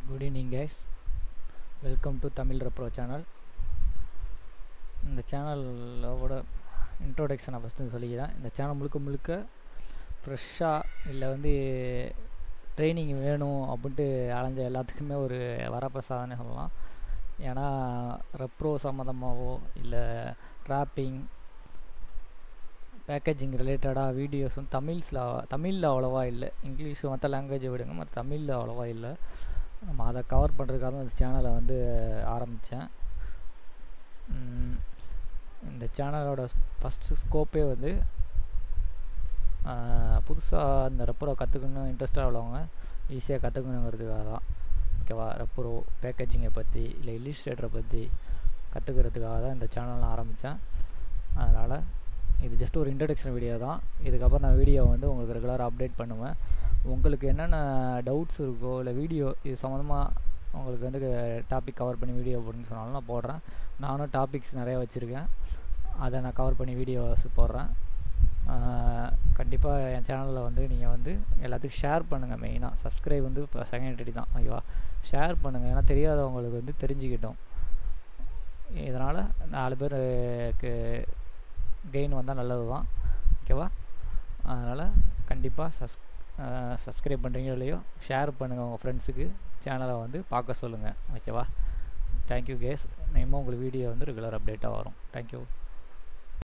good evening guys welcome to Tamil ரெப்ரோ channel இந்த சேனலோட இன்ட்ரோடக்ஷனை ஃபஸ்ட்டு சொல்லிக்கிறேன் இந்த சேனல் முழுக்க முழுக்க ஃப்ரெஷ்ஷாக இல்லை வந்து ட்ரைனிங் வேணும் அப்படின்ட்டு அலைஞ்ச எல்லாத்துக்குமே ஒரு வரப்பிரசாதம்னு சொல்லலாம் ஏன்னா ரெப்ரோ சம்மந்தமாகவோ இல்லை ட்ராப்பிங் பேக்கேஜிங் ரிலேட்டடாக வீடியோஸும் தமிழ்ஸில் தமிழில் அவ்வளோவா இல்லை இங்கிலீஷ் மற்ற லாங்குவேஜை விடுங்க மற்ற தமிழில் அவ்வளோவா இல்லை நம்ம அதை கவர் பண்ணுறதுக்காக தான் இந்த சேனலை வந்து ஆரம்பித்தேன் இந்த சேனலோட ஃபஸ்ட்டு ஸ்கோப்பே வந்து புதுசாக இந்த ரெப்பரோ கற்றுக்கணும் இன்ட்ரெஸ்டாக உள்ளவங்க ஈஸியாக கற்றுக்கணுங்கிறதுக்காக தான் ஓகேவா ரெப்பரோ பேக்கேஜிங்கை பற்றி இல்லை இல்லிஸ்ட்ரேட்டரை பற்றி கற்றுக்கிறதுக்காக தான் இந்த சேனல் நான் ஆரம்பித்தேன் அதனால் இது ஜஸ்ட் ஒரு இன்ட்ரடக்ஷன் வீடியோ தான் இதுக்கப்புறம் நான் வீடியோ வந்து உங்களுக்கு ரெகுலராக அப்டேட் பண்ணுவேன் உங்களுக்கு என்னென்ன டவுட்ஸ் இருக்கோ இல்லை வீடியோ இது சம்மந்தமாக உங்களுக்கு வந்து டாபிக் கவர் பண்ணி வீடியோ போடுன்னு சொன்னாலும் நான் போடுறேன் நானும் டாபிக்ஸ் நிறையா வச்சுருக்கேன் அதை நான் கவர் பண்ணி வீடியோஸ் போடுறேன் கண்டிப்பாக என் சேனலில் வந்து நீங்கள் வந்து எல்லாத்துக்கும் ஷேர் பண்ணுங்கள் மெயினாக சப்ஸ்கிரைப் வந்து இப்போ செகண்டரி தான் ஓகேவா ஷேர் பண்ணுங்கள் ஏன்னா தெரியாதவங்களுக்கு வந்து தெரிஞ்சுக்கிட்டோம் இதனால் நாலு பேருக்கு கெயின் வந்தால் நல்லது தான் ஓகேவா அதனால் கண்டிப்பாக சஸ் சப்ஸ்கிரைப் பண்ணுறீங்களோ இல்லையோ ஷேர் பண்ணுங்கள் உங்கள் ஃப்ரெண்ட்ஸுக்கு சேனலை வந்து பார்க்க சொல்லுங்கள் ஓகேவா தேங்க்யூ கேஸ் இனிமேல் உங்களுக்கு வீடியோ வந்து ரெகுலர் அப்டேட்டாக வரும் தேங்க்யூ